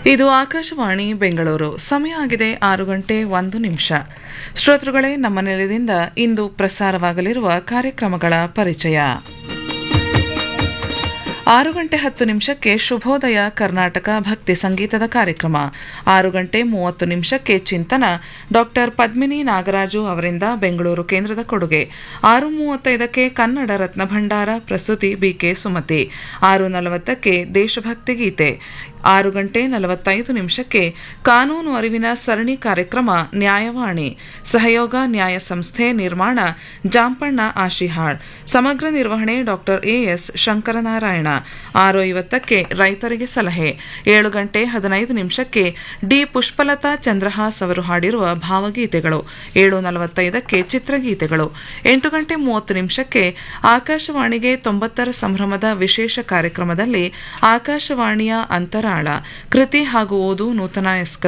ಇದು ಆಕಾಶವಾಣಿ ಬೆಂಗಳೂರು ಸಮಯ ಆಗಿದೆ ಆರು ಗಂಟೆ ಒಂದು ನಿಮಿಷ ಶ್ರೋತೃಗಳೇ ನಮ್ಮ ನೆಲದಿಂದ ಇಂದು ಪ್ರಸಾರವಾಗಲಿರುವ ಕಾರ್ಯಕ್ರಮಗಳ ಪರಿಚಯ ಆರು ಗಂಟೆ ಹತ್ತು ನಿಮಿಷಕ್ಕೆ ಶುಭೋದಯ ಕರ್ನಾಟಕ ಭಕ್ತಿ ಸಂಗೀತದ ಕಾರ್ಯಕ್ರಮ ಆರು ಗಂಟೆ ಮೂವತ್ತು ನಿಮಿಷಕ್ಕೆ ಚಿಂತನ ಡಾಕ್ಟರ್ ಪದ್ಮಿನಿ ನಾಗರಾಜು ಅವರಿಂದ ಬೆಂಗಳೂರು ಕೇಂದ್ರದ ಕೊಡುಗೆ ಆರು ಮೂವತ್ತೈದಕ್ಕೆ ಕನ್ನಡ ರತ್ನ ಭಂಡಾರ ಪ್ರಸ್ತುತಿ ಬಿಕೆ ಸುಮತಿ ಆರು ನಲವತ್ತಕ್ಕೆ ದೇಶಭಕ್ತಿ ಗೀತೆ ಆರು ಗಂಟೆ ನಲವತ್ತೈದು ನಿಮಿಷಕ್ಕೆ ಕಾನೂನು ಅರಿವಿನ ಸರಣಿ ಕಾರ್ಯಕ್ರಮ ನ್ಯಾಯವಾಣಿ ಸಹಯೋಗ ನ್ಯಾಯ ಸಂಸ್ಥೆ ನಿರ್ಮಾಣ ಜಾಂಪಣ್ಣ ಆಶಿಹಾಳ್ ಸಮಗ್ರ ನಿರ್ವಹಣೆ ಡಾಕ್ಟರ್ ಎಎಸ್ ಶಂಕರನಾರಾಯಣ ಆರು ಐವತ್ತಕ್ಕೆ ರೈತರಿಗೆ ಸಲಹೆ ಏಳು ಗಂಟೆ ಹದಿನೈದು ನಿಮಿಷಕ್ಕೆ ಡಿ ಪುಷ್ಪಲತಾ ಚಂದ್ರಹಾಸ್ ಅವರು ಹಾಡಿರುವ ಭಾವಗೀತೆಗಳು ಏಳು ನಲವತ್ತೈದಕ್ಕೆ ಚಿತ್ರಗೀತೆಗಳು ಎಂಟು ಗಂಟೆ ಮೂವತ್ತು ನಿಮಿಷಕ್ಕೆ ಆಕಾಶವಾಣಿಗೆ ತೊಂಬತ್ತರ ಸಂಭ್ರಮದ ವಿಶೇಷ ಕಾರ್ಯಕ್ರಮದಲ್ಲಿ ಆಕಾಶವಾಣಿಯ ಅಂತರಾಳ ಕೃತಿ ಹಾಗೂ ಓದು ನೂತನ ಎಸ್